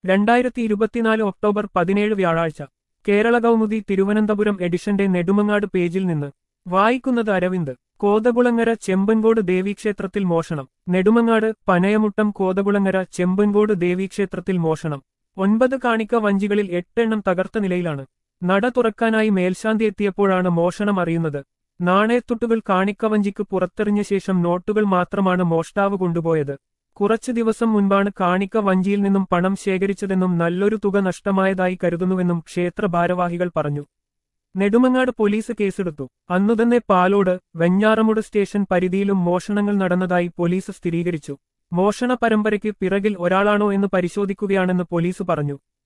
രണ്ടായിരത്തി ഇരുപത്തിനാല് ഒക്ടോബർ പതിനേഴ് വ്യാഴാഴ്ച കേരള കൗമുദി തിരുവനന്തപുരം എഡിഷന്റെ നെടുമങ്ങാട് പേജിൽ നിന്ന് വായിക്കുന്നത് അരവിന്ദ് കോതകുളങ്ങര ചെമ്പൻകോട് ദേവീക്ഷേത്രത്തിൽ മോഷണം നെടുമങ്ങാട് പനയമുട്ടം കോതകുളങ്ങര ചെമ്പൻകോട് ദേവീക്ഷേത്രത്തിൽ മോഷണം ഒൻപത് കാണിക്ക വഞ്ചികളിൽ എട്ടെണ്ണം തകർത്ത നിലയിലാണ് നട തുറക്കാനായി മേൽശാന്തി എത്തിയപ്പോഴാണ് മോഷണം അറിയുന്നത് നാണയത്തുട്ടുകൾ കാണിക്കവഞ്ചിക്ക് പുറത്തെറിഞ്ഞ ശേഷം നോട്ടുകൾ മാത്രമാണ് മോഷ്ടാവ് കൊണ്ടുപോയത് കുറച്ചു ദിവസം മുൻപാണ് കാണിക്ക വഞ്ചിയിൽ നിന്നും പണം ശേഖരിച്ചതെന്നും നല്ലൊരു തുക നഷ്ടമായതായി കരുതുന്നുവെന്നും ക്ഷേത്ര ഭാരവാഹികൾ പറഞ്ഞു നെടുമങ്ങാട് പോലീസ് കേസെടുത്തു അന്നുതന്നെ പാലോട് വെഞ്ഞാറമുട് സ്റ്റേഷൻ പരിധിയിലും മോഷണങ്ങൾ നടന്നതായി പോലീസ് സ്ഥിരീകരിച്ചു മോഷണ പരമ്പരയ്ക്ക് പിറകിൽ ഒരാളാണോ എന്ന് പരിശോധിക്കുകയാണെന്ന് പോലീസ് പറഞ്ഞു